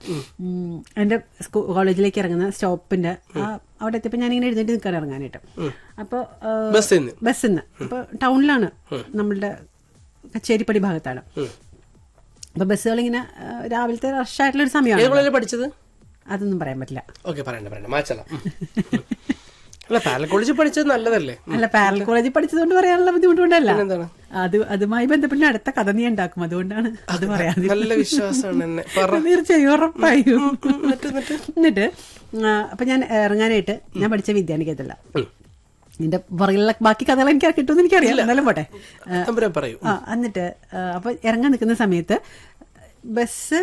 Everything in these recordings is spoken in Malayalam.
ഉം, എന്റെ സ്കൂ- കോളേജിലേക്ക് ഇറങ്ങുന്ന സ്റ്റോപ്പിന്റെ ആ അവിടെ എത്തിയപ്പോ ഞാൻ ഇങ്ങനെ എഴുന്നേറ്റ് നിൽക്കാൻ ഇറങ്ങാനായിട്ട് അപ്പൊ ആ, ബസ്സിൽ നിന്ന് ബസ്സിൽ നിന്ന് അപ്പൊ ടൗണിലാണ് നമ്മളുടെ കച്ചേരിപ്പടി ഭാഗത്താണ് അപ്പൊ ബസ്സുകൾ ഇങ്ങനെ ആ, രാവിലത്തെ റഷായിട്ടുള്ള ഒരു ഏത് സമയമാണ് കോളേജിൽ പഠിച്ചത് അതൊന്നും പറയാൻ പറ്റില്ല ഓക്കെ പറയണ്ട പറയണ്ട മാച്ചല അല്ല പാരൽ കോളേജിൽ പഠിച്ചത് നല്ലതല്ലേ അല്ല പാരൽ കോളേജിൽ പഠിച്ചതുകൊണ്ട് പറയാനുള്ള ബുദ്ധിമുട്ട് കൊണ്ടല്ല എന്താണ് അത് അതുമായി ബന്ധപ്പെട്ട് അടുത്ത കഥ നീ ഉണ്ടാക്കും അതുകൊണ്ടാണ് അത് പറയാതെ നല്ല വിശ്വാസമാണ് എന്നെ പറ തീർച്ചയായും ഉറപ്പായും എന്നിട്ട് എന്നിട്ട് എന്നിട്ട് ആ, അപ്പൊ ഞാൻ ഇറങ്ങാനായിട്ട് ഞാൻ പഠിച്ച വിദ്യാനികേതല്ല നിന്റെ പുറകിലുള്ള ബാക്കി കഥകൾ എനിക്ക് കിട്ടുമെന്ന് എനിക്കറിയാം എന്നാലും പോട്ടെ ആ, തമ്പുരാൻ പറയൂ ആ എന്നിട്ട് ആ, അപ്പൊ ഇറങ്ങാൻ നിൽക്കുന്ന സമയത്ത് ബസ്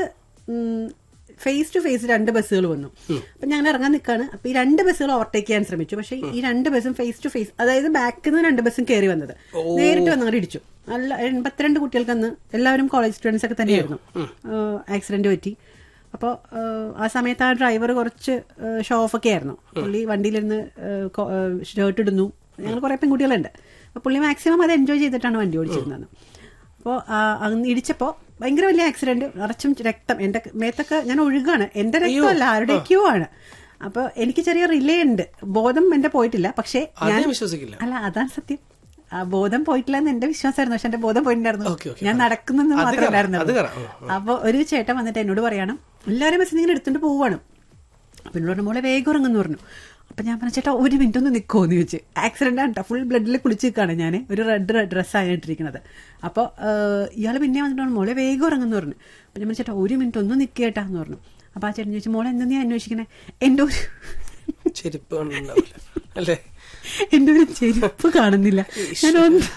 ഫേസ് ടു ഫേസ് രണ്ട് ബസ്സുകൾ വന്നു അപ്പൊ ഞാൻ ഇറങ്ങാൻ നിൽക്കാണ് അപ്പൊ ഈ രണ്ട് ബസ്സുകൾ ഓവർടേക്ക് ചെയ്യാൻ ശ്രമിച്ചു പക്ഷെ ഈ രണ്ട് ബസ്സും ഫേസ് ടു ഫേസ് അതായത് ബാക്കിൽ നിന്ന് രണ്ട് ബസ്സും കയറി വന്നത് നേരിട്ട് വന്ന് അങ്ങോട്ട് ഇടിച്ചു നല്ല എൺപത്തിരണ്ട് കുട്ടികൾക്ക് അന്ന് എല്ലാവരും കോളേജ് സ്റ്റുഡൻസ് ഒക്കെ തന്നെയായിരുന്നു ആക്സിഡന്റ് പറ്റി അപ്പോൾ ആ സമയത്ത് ആ ഡ്രൈവർ കുറച്ച് ഷോ ഓഫ് ഒക്കെ ആയിരുന്നു പുള്ളി വണ്ടിയിലിരുന്ന് ഷർട്ട് ഇടുന്നു ഞങ്ങൾ കുറെ പെൺകുട്ടികളുണ്ട് അപ്പൊ പുള്ളി മാക്സിമം അത് എൻജോയ് ചെയ്തിട്ടാണ് വണ്ടി ഓടിച്ചിരുന്നത് അപ്പോൾ അന്ന് ഇടിച്ചപ്പോൾ ഭയങ്കര വലിയ ആക്സിഡന്റ് നിറച്ചും രക്തം എന്റെ മേത്തൊക്കെ ഞാൻ ഒഴുകാണ് എന്റെ രക്തമല്ല ആരുടെയൊക്കെയോ ആണ് അപ്പൊ എനിക്ക് ചെറിയ റിലേ ഉണ്ട് ബോധം എന്റെ പോയിട്ടില്ല പക്ഷേ ഞാൻ അതേ വിശ്വസിക്കില്ല അല്ല അതാണ് സത്യം ആ ബോധം പോയിട്ടില്ല എന്ന് എന്റെ വിശ്വാസമായിരുന്നു പക്ഷെ എന്റെ ബോധം പോയിട്ടുണ്ടായിരുന്നു ഓക്കേ, ഓക്കേ. ഞാൻ നടക്കുന്നെന്ന് അത് മാത്രമേ കറ- ഉണ്ടായിരുന്നുള്ളൂ അത് കറ- ഉം, അപ്പൊ ഒരു ചേട്ടൻ വന്നിട്ട് എന്നോട് പറയണം എല്ലാവരും ബസ്സിൽ ഇങ്ങനെ എടുത്തോണ്ട് പോവാണ് അപ്പൊ എന്നോട് പറഞ്ഞു, മോളെ വേഗം ഇറങ്ങുന്നു പറഞ്ഞു അപ്പൊ ഞാൻ പറഞ്ഞു ചേട്ടാ ഒരു മിനിറ്റ് ഒന്ന് നിൽക്കുമോ എന്ന് ചോദിച്ചു ആക്സിഡന്റ് ആണ് ഫുൾ ബ്ലഡിൽ കുളിച്ച് നിൽക്കാണ് ഞാൻ ഒരു റെഡ് ഡ്രസ്സാണ് ഇട്ടിരിക്കുന്നത് അപ്പൊ ഇയാൾ പിന്നെ വന്നിട്ട് പറഞ്ഞു, മോളെ വേഗം ഇറങ്ങുന്നു പറഞ്ഞു അപ്പൊ ഞാൻ പറഞ്ഞു, ചേട്ടാ ഒരു മിനിറ്റ് ഒന്ന് നിൽക്കേട്ടാ എന്ന് പറഞ്ഞു അപ്പൊ ആ ചേട്ടൻ ചോദിച്ചു മോളെ എന്താ നീ അന്വേഷിക്കണേ എന്റെ ഒരു ചെരുപ്പ് കണ്ടുണ്ടാവില്ല അല്ലേ എന്റെ ഒരു ചെരുപ്പ് കാണുന്നില്ല ഞാൻ ഒന്ന്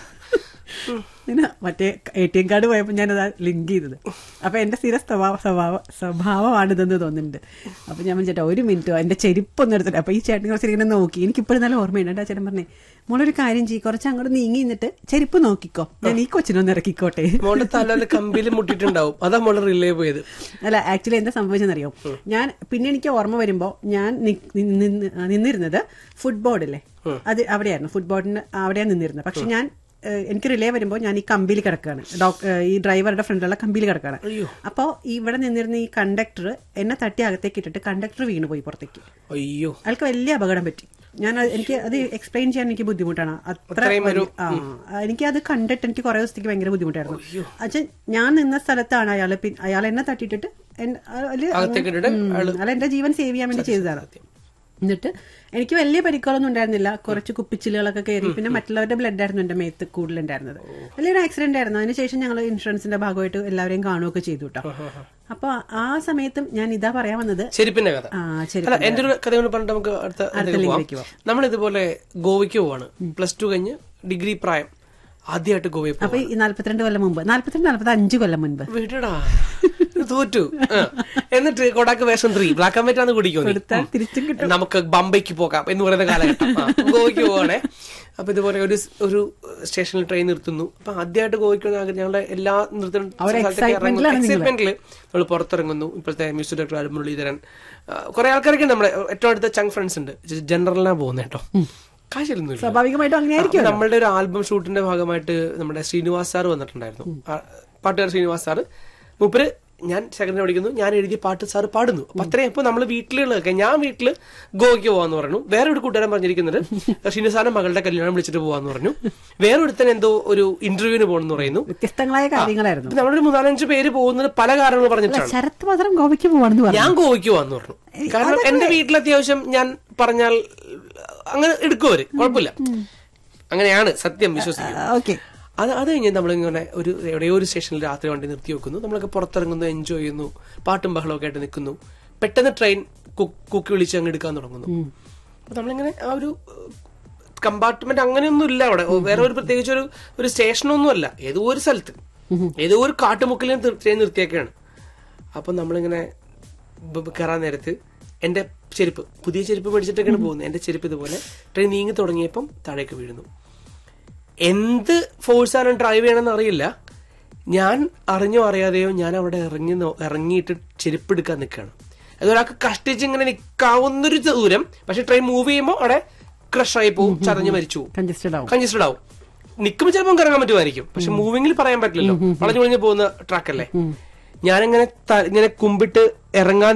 പിന്നെ മറ്റേ എ ടി എം കാർഡ് പോയപ്പോൾ ഞാനത് ലിങ്ക് ചെയ്തത് അപ്പൊ എന്റെ സ്ഥിര സ്വഭാവ സ്വഭാവ സ്വഭാവമാണിതെന്ന് തോന്നുന്നുണ്ട് അപ്പൊ ഞാൻ ചേട്ടാ ഒരു മിനിറ്റ് എന്റെ ചെരുപ്പ് ഒന്ന് എടുത്തിട്ട് അപ്പൊ ഈ ചേട്ടൻ കുറച്ച് ഇങ്ങനെ നോക്കി എനിക്ക് ഇപ്പോഴും നല്ല ഓർമ്മയുണ്ട് ആ ചേട്ടൻ പറഞ്ഞേ മോളൊരു കാര്യം ചെയ്യും കുറച്ച് അങ്ങോട്ട് നീങ്ങി നിന്നിട്ട് ചെരുപ്പ് നോക്കിക്കോ ഞാൻ ഈ കൊച്ചിനൊന്ന് ഇറക്കിക്കോട്ടെ മോളുടെ തല കമ്പിയിൽ മുട്ടിട്ടുണ്ടാവും അതാ മോള് റിലേ പോയത് അല്ല ആക്ച്വലി എന്താ സംഭവിച്ചെന്നറിയോ ഞാൻ പിന്നെ എനിക്ക് ഓർമ്മ വരുമ്പോ ഞാൻ നി- നി- നിന്ന്- നിന്നിരുന്നത് ഫുട്ബോർഡില്ലേ അത് അവിടെയായിരുന്നു ഫുട്ബോളിന് അവിടെയാണ് നിന്നിരുന്നത് പക്ഷെ ഞാൻ ഏഹ്, എനിക്ക് റിലേ വരുമ്പോൾ ഞാൻ ഈ കമ്പിയിൽ കിടക്കുകയാണ് ഡോക്- ഏഹ്, ഈ ഡ്രൈവറുടെ ഫ്രണ്ടിലുള്ള കമ്പിയിൽ കിടക്കുകയാണ് അപ്പോൾ ഇവിടെ നിന്നിരുന്ന ഈ കണ്ടക്ടർ എന്നെ തട്ടി അകത്തേക്ക് ഇട്ടിട്ട് കണ്ടക്ടർ വീണ് പോയി പുറത്തേക്ക് അയ്യോ അയാൾക്ക് വലിയ അപകടം പറ്റി ഞാൻ അത് എനിക്ക് അത് എക്സ്പ്ലെയിൻ ചെയ്യാൻ എനിക്ക് ബുദ്ധിമുട്ടാണ് അത്ര അത്രയും ഒരു- വലിയ- ആ എനിക്ക് അത് കണ്ടിട്ട് എനിക്ക് കുറെ ദിവസത്തേക്ക് ഭയങ്കര ബുദ്ധിമുട്ടായിരുന്നു അച്ഛൻ ഞാൻ നിന്ന സ്ഥലത്താണ് അയാൾ അയാൾ എന്നെ തട്ടിയിട്ടിട്ട് എൻ- അതില് അകത്തേക്ക് ഇട്ടിട്ട് ഉം, അയാൾ എന്റെ ജീവൻ സേവ് ചെയ്യാൻ വേണ്ടി ചെയ്തതാണ് എന്നിട്ട് എനിക്ക് വലിയ പരിക്കുകളൊന്നും ഉണ്ടായിരുന്നില്ല കുറച്ച് കുപ്പിച്ചിലുകളൊക്കെ കയറി പിന്നെ മറ്റുള്ളവരുടെ ബ്ലഡ് ആയിരുന്നു എന്റെ മേത്ത് കൂടുതലുണ്ടായിരുന്നത് വലിയൊരു ആക്സിഡന്റ് ആയിരുന്നു അതിനുശേഷം ഞങ്ങൾ ഇൻഷുറൻസിന്റെ ഭാഗമായിട്ട് എല്ലാവരെയും കാണുകയൊക്കെ ചെയ്തു കേട്ടോ അപ്പൊ ആ സമയത്തും ഞാൻ ഇതാ പറയാൻ വന്നത് ചെരുപ്പിന്റെ കഥ ആ ശരി അല്ല എന്റെ ഒരു കഥ കൊണ്ട് പറഞ്ഞിട്ട് നമുക്ക് അടുത്ത ഇതിലേക്ക് ലിങ്കിലേക്ക് പോവാം നമ്മൾ ഇതുപോലെ ഗോവയ്ക്ക് പോവാണ് പ്ലസ് ടു കഴിഞ്ഞ് ഡിഗ്രി പ്രായം ആദ്യമായിട്ട് ഗോവയിൽ പോവാം അപ്പൊ ഈ നാല്പത്തിരണ്ട് കൊല്ലം മുമ്പ് നാല്പത്തിരണ്ട് നാല്പത്തി അഞ്ച് കൊല്ലം മുൻപ് വിടടാ തോറ്റു ആ. എന്നിട്ട് കൊടാക്ക് വേഷം ത്രീ ബ്ലാക്ക് ആൻഡ് വൈറ്റ് ആണ് കുടിക്കുന്നത് കൊടുത്താൽ തിരിച്ചും കിട്ടും നമുക്ക് ബംബൈക്ക് പോകാം എന്ന് പറയുന്ന കാലഘട്ടം ആ, ഗോവയ്ക്ക് പോവാണേ അപ്പൊ ഇതുപോലെ ഒരു സ്- ഒരു സ്റ്റേഷനിൽ ട്രെയിൻ നിർത്തുന്നു അപ്പൊ ആദ്യമായിട്ട് ഗോവയ്ക്ക് പോകുന്ന ആഗ്രഹം ഞങ്ങളുടെ എല്ലാ നിർത്തുന്ന ആ ഒരു excitementലാണ് നിങ്ങള്. എക്സൈറ്റ്മെന്റിൽ നമ്മൾ പുറത്തിറങ്ങുന്നു ഇപ്പോഴത്തെ മ്യൂസിക് ഡയറക്ടർ അരുൺ മുരളീധരൻ ആ, കുറെ ആൾക്കാരൊക്കെ ഉണ്ട് നമ്മുടെ ഏറ്റവും അടുത്ത ചങ് ഫ്രണ്ട്സ് ഉണ്ട് ജനറലിനാണ് പോകുന്നത് കേട്ടോ കാശിലൊന്നുമില്ല സ്വാഭാവികമായിട്ടും അങ്ങനെയായിരിക്കും അപ്പൊ നമ്മളുടെ ഒരു ആൽബം ഷൂട്ടിന്റെ ഭാഗമായിട്ട് നമ്മുടെ ശ്രീനിവാസ് സാർ വന്നിട്ടുണ്ടായിരുന്നു ആ, പാട്ടുകാരൻ ശ്രീനിവാസ് സാർ മൂപ്പര് ഞാൻ സെക്കൻഡ് പഠിക്കുന്നു ഞാൻ എഴുതിയ പാട്ട് സാർ പാടുന്നു അപ്പൊ അത്രയും ഇപ്പൊ നമ്മൾ വീട്ടിലുള്ളതൊക്കെ ഞാൻ വീട്ടില് ഗോവയ്ക്ക് പോവാന്ന് പറഞ്ഞു വേറെ ഒരു കൂട്ടുകാരൻ പറഞ്ഞിരിക്കുന്നത് ശ്രീനിവാസാന്റെ മകളുടെ കല്യാണം വിളിച്ചിട്ട് പോവാന്ന് പറഞ്ഞു വേറെ ഒരുത്തൻ എന്തോ ഒരു ഇന്റർവ്യൂവിന് പോകണമെന്ന് പറയുന്നു വ്യത്യസ്തങ്ങളായ കാര്യങ്ങളായിരുന്നു അപ്പൊ നമ്മളൊരു മൂന്നാലഞ്ച് പേര് പോകുന്നത് പല കാരണങ്ങൾ പറഞ്ഞിട്ടാണ് ശരത് മാത്രം ഗോവയ്ക്ക് പോവാണെന്ന് പറഞ്ഞു ഞാൻ ഗോവയ്ക്ക് പോവാന്ന് പറഞ്ഞു കാരണം എന്റെ വീട്ടിൽ അത്യാവശ്യം ഞാൻ പറഞ്ഞാൽ അങ്ങനെ എടുക്കും അവര് കുഴപ്പമില്ല അങ്ങനെയാണ് സത്യം വിശ്വസിക്കും ഓക്കെ അത് അത് കഴിഞ്ഞ് നമ്മളിങ്ങനെ ഒരു എവിടെയോ ഒരു സ്റ്റേഷനിൽ രാത്രി വണ്ടി നിർത്തി വെക്കുന്നു നമ്മളൊക്കെ പുറത്തിറങ്ങുന്നു എൻജോയ് ചെയ്യുന്നു പാട്ടും ബഹളമൊക്കെ ആയിട്ട് നിൽക്കുന്നു പെട്ടെന്ന് ട്രെയിൻ കുക്കി വിളിച്ച് അങ്ങ് എടുക്കാൻ തുടങ്ങുന്നു അപ്പൊ നമ്മളിങ്ങനെ ആ ഒരു കമ്പാർട്ട്മെന്റ് അങ്ങനെയൊന്നും ഇല്ല അവിടെ വേറെ ഒരു പ്രത്യേകിച്ച് ഒരു ഒരു സ്റ്റേഷനൊന്നും അല്ല ഏതോ ഒരു സ്ഥലത്ത് ഏതോ ഒരു കാട്ടുമുക്കിൽ ട്രെയിൻ നിർത്തിയൊക്കെയാണ് അപ്പൊ നമ്മളിങ്ങനെ ബ- ബ- കയറാൻ നേരത്ത് എന്റെ ചെരുപ്പ് പുതിയ ചെരുപ്പ് മേടിച്ചിട്ടൊക്കെയാണ് പോകുന്നത് എന്റെ ചെരുപ്പ് ഇതുപോലെ ട്രെയിൻ നീങ്ങി തുടങ്ങിയപ്പം താഴേക്ക് വീഴുന്നു എന്ത് ഫോഴ്സാണ് ഡ്രൈവ് ചെയ്യണമെന്ന് അറിയില്ല ഞാൻ അറിഞ്ഞോ അറിയാതെയോ ഞാൻ അവിടെ ഇറങ്ങി നോ- ഇറങ്ങിയിട്ട് ചെരുപ്പെടുക്കാൻ നിൽക്കുകയാണ് അത് ഒരാൾക്ക് കഷ്ടിച്ച് ഇങ്ങനെ നിൽക്കാവുന്നൊരു ദൂരം പക്ഷെ ട്രെയിൻ മൂവ് ചെയ്യുമ്പോൾ അവിടെ ക്രഷ് ആയി പോകും ചതഞ്ഞ് മരിച്ചു പോകും കൺജസ്റ്റഡ് ആവും കൺജസ്റ്റഡ് ആവും നിൽക്കുമ്പോൾ ചിലപ്പോൾ നമുക്ക് ഇറങ്ങാൻ പറ്റുമായിരിക്കും പക്ഷെ മൂവിങ്ങിൽ പറയാൻ പറ്റില്ലല്ലോ വളഞ്ഞു വളഞ്ഞു പോകുന്ന ട്രാക്ക് അല്ലേ ഞാനിങ്ങനെ ത- ഇങ്ങനെ കുമ്പിട്ട് ഇറങ്ങാൻ